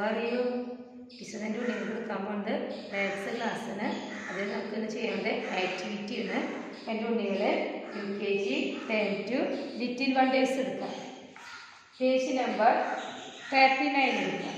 are you ടീച്ചറിൻ്റെ ഉള്ളിൽ കൊടുക്കാൻ പോകുന്നത് മാത്സ് ക്ലാസ്സിന് അത് നമുക്ക് ഇന്ന് ചെയ്യേണ്ട ആക്ടിവിറ്റിയാണ് എൻ്റെ ഉണ്ണികളെ U K G ten two little wonders എടുക്കാം പേജ് നമ്പർ തേർട്ടി നയൻ എടുക്കാം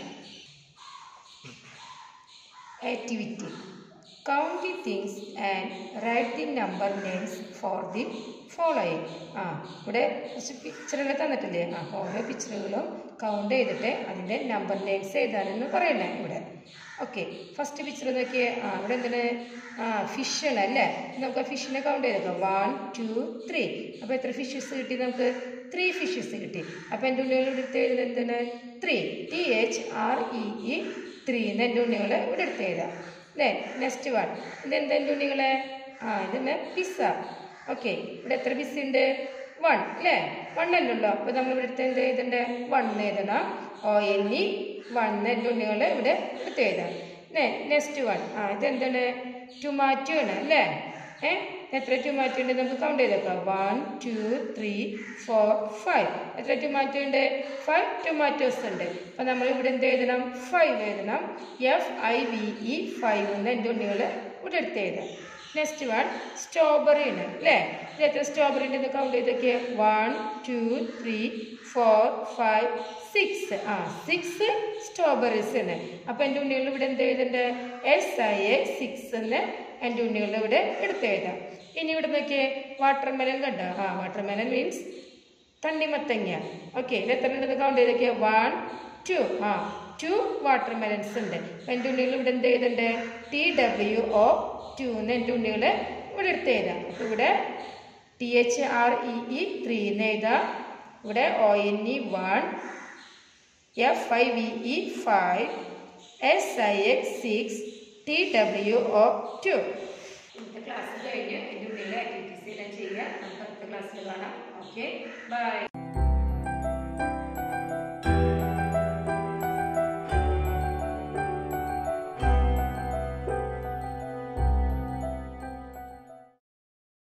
activity count the things and write the number names for the following ആ ഇവിടെ കുറച്ച് പിക്ചറുകൾ തന്നിട്ടില്ലേ ആ ഓരോ പിക്ചറുകളും കൗണ്ട് ചെയ്തിട്ട് അതിൻ്റെ നമ്പർ നെയിംസ് എഴുതാനെന്ന് പറയണേ ഇവിടെ ഓക്കെ ഫസ്റ്റ് പിക്ചർ നോക്കിയേ ആ ഇവിടെ എന്താണ് ആ ഫിഷാണ് അല്ലേ നമുക്ക് ആ ഫിഷിനെ കൗണ്ട് ചെയ്തേക്കാം വൺ ടു ത്രീ അപ്പോൾ എത്ര ഫിഷസ് കിട്ടി നമുക്ക് ത്രീ ഫിഷസ് കിട്ടി അപ്പോൾ എൻ്റെ ഉണ്ണികൾ ഇവിടെ എടുത്ത് എഴുതുന്നത് എന്താണ് three T H R E E three എന്ന് എൻ്റെ ഉണ്ണികൾ ഇവിടെ എടുത്ത് എഴുതാം അല്ലേ നെക്സ്റ്റ് വൺ ഇതെന്താ എൻ്റെ ഉണ്ണികളെ ആ ഇതെന്നെ പിസ്സ ഓക്കെ ഇവിടെ എത്ര പിസ്സ ഉണ്ട് വൺ അല്ലേ വൺ അല്ലല്ലോ അപ്പോൾ നമ്മൾ ഇവിടെ എടുത്ത് എന്ത് എഴുതണ്ടേ വൺ എഴുതണം ഓ എൻ ഇ വൺ എൻ്റെ ഉണ്ണികൾ ഇവിടെ എടുത്ത് എഴുതാം അല്ലേ നെക്സ്റ്റ് വൺ ആ ഇതെന്താണ് ടൊമാറ്റോ ആണ് അല്ലേ ഏ എത്ര ടൊമാറ്റോ ഉണ്ട് നമുക്ക് കൗണ്ട് ചെയ്തേക്കാം one two three four five എത്ര ടൊമാറ്റോ ഉണ്ട് ഫൈവ് ടൊമാറ്റോസ് ഉണ്ട് അപ്പം നമ്മൾ ഇവിടെ എന്ത് എഴുതണം ഫൈവ് എഴുതണം F I V E five എന്ന് എൻ്റെ ഉണ്ണികൾ ഇവിടെ എടുത്ത് എഴുതാം നെക്സ്റ്റ് വൺ സ്ട്രോബെറി ആണ് അല്ലേ ഇത് എത്ര സ്ട്രോബെറി ഉണ്ടെന്ന് കൗണ്ട് ചെയ്തൊക്കെ one two three four five six ആ സിക്സ് സ്ട്രോബെറീസ് ആണ് അപ്പം എൻ്റെ ഉണ്ണികൾ ഇവിടെ എന്ത് എഴുതണ്ട് എസ് ഐ എ സിക്സ് എന്ന് എൻ്റെ ഉണ്ണികൾ ഇവിടെ എടുത്ത് എഴുതാം ഇനി ഇവിടെ നോക്കിയേ വാട്ടർ മെലൻ കണ്ടോ ആ വാട്ടർ മെലൻ മീൻസ് തണ്ണിമത്തങ്ങ ഓക്കെ ഇത് എത്ര ഉണ്ടെന്ന് കൗണ്ട് ചെയ്തൊക്കെ വൺ ടു ആ ടു വാട്ടർ മെലൻസ് ഉണ്ട് അപ്പം എൻ്റെ ഉണ്ണികൾ ഇവിടെ എന്ത് ചെയ്തിട്ടുണ്ട് ടി ഡബ്ല്യു ഒ ടു എന്ന് എൻ്റെ ഉണ്ണികൾ ഇവിടെ എടുത്ത് എഴുതാം അപ്പോൾ ഇവിടെ T H R E E three എന്ന് എഴുതാം ഇവിടെ O N E one F I V E five S I X six T W O two ഇന്നത്തെ ക്ലാസ് കഴിഞ്ഞ് എൻ്റെ ഉള്ളിലെ ആക്ടിവിറ്റീസ് എല്ലാം ചെയ്യുക നമുക്ക് അടുത്ത ക്ലാസ്സിൽ കാണാം ഓക്കെ ബൈ